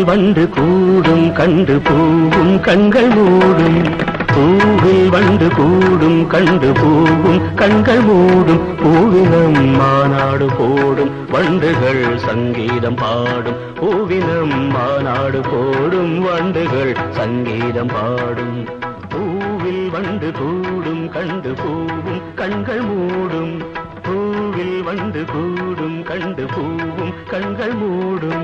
வண்டு கூடும் கண்டு பூவும் கண்கள் மூடும் பூவில் வண்டு கூடும் கண்டு பூவும் கண்கள் மூடும் பூவினம் மாநாடு போடும் வண்டுகள் சங்கீதம் பாடும் பூவினம் மாநாடு போடும் வண்டுகள் சங்கீதம் பாடும் பூவில் வண்டு கூடும் கண்டு பூவும் கண்கள் மூடும் பூவில் வண்டு கூடும் கண்டு பூவும் கண்கள் மூடும்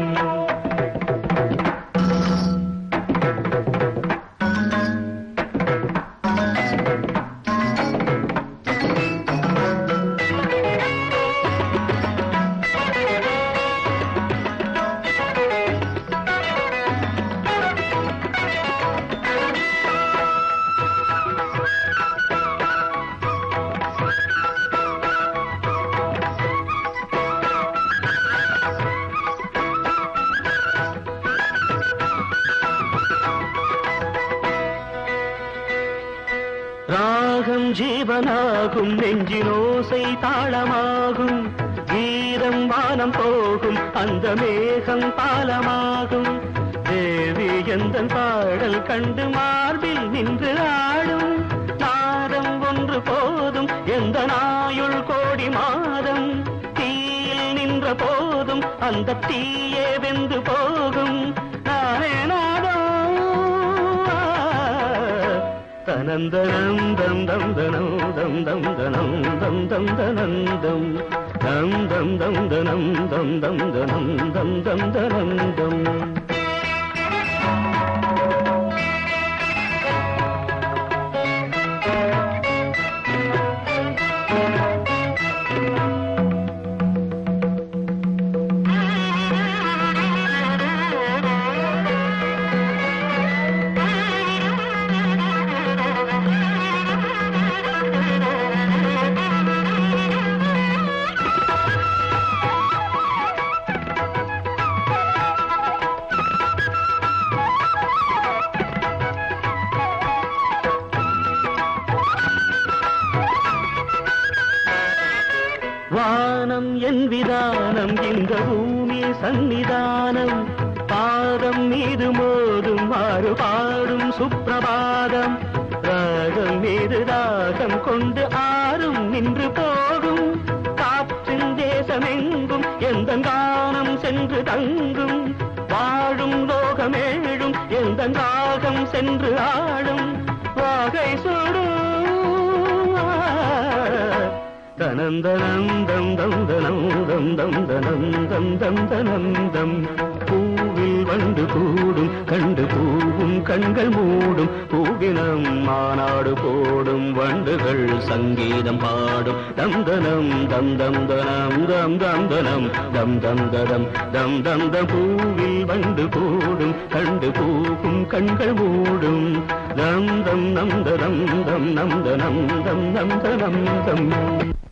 ராகம் ஜீவனாகும் நெஞ்சினோசை தாளமாகும் வீரம் வானம் போகும் அந்த மேகம் பாலமாகும் தேவி எந்த பாடல் கண்டு மார்பில் நின்று ஆடும் நாதம் ஒன்று போதும் எந்த நாயுள் கோடி மாதம் தீயில் நின்ற போதும் அந்த தீயே வெந்து போகும் நானே நாதம் தனந்தனம் தம் தம் தனம் தம் தம் தனம் தம் தம் தனந்தம் தம் தம் தம் தனம் தம் தம் தனம் தம் தம் தனந்தம் வானம் என் விதானம் இந்த பூமி சந்நிதானம் பாதம் மீது மோதும் மாறு பாடும் சுப்பிரபாதம் ராகம் மீது ராகம் கொண்டு ஆறும் நின்று போகும் காற்றின் தேசமெங்கும் எந்த கானம் சென்று தங்கும் வாழும் லோகமேழும் எந்த ராகம் சென்று ஆடும் வாகை சுடும் தனந்தனம் தம் தம் தனம் தம் தம் தனம் தம் தம் தனம் தம் பூவில் வண்டு கூடும் கண்டு பூவும் கண்கள் மூடும் பூவினம் மாநாடு போடும் வண்டுகள் சங்கீதம் பாடும் தம் தனம் தம் தம் தனம் தம் தம் தனம் தம் தம் தடம் தம் தம் தம் பூவில் வண்டு கூடும் கண்டு பூவும் கண்கள் மூடும் தம் தம் நம் தனம் தம் நம் தனம் தம் நம் தனம் தம்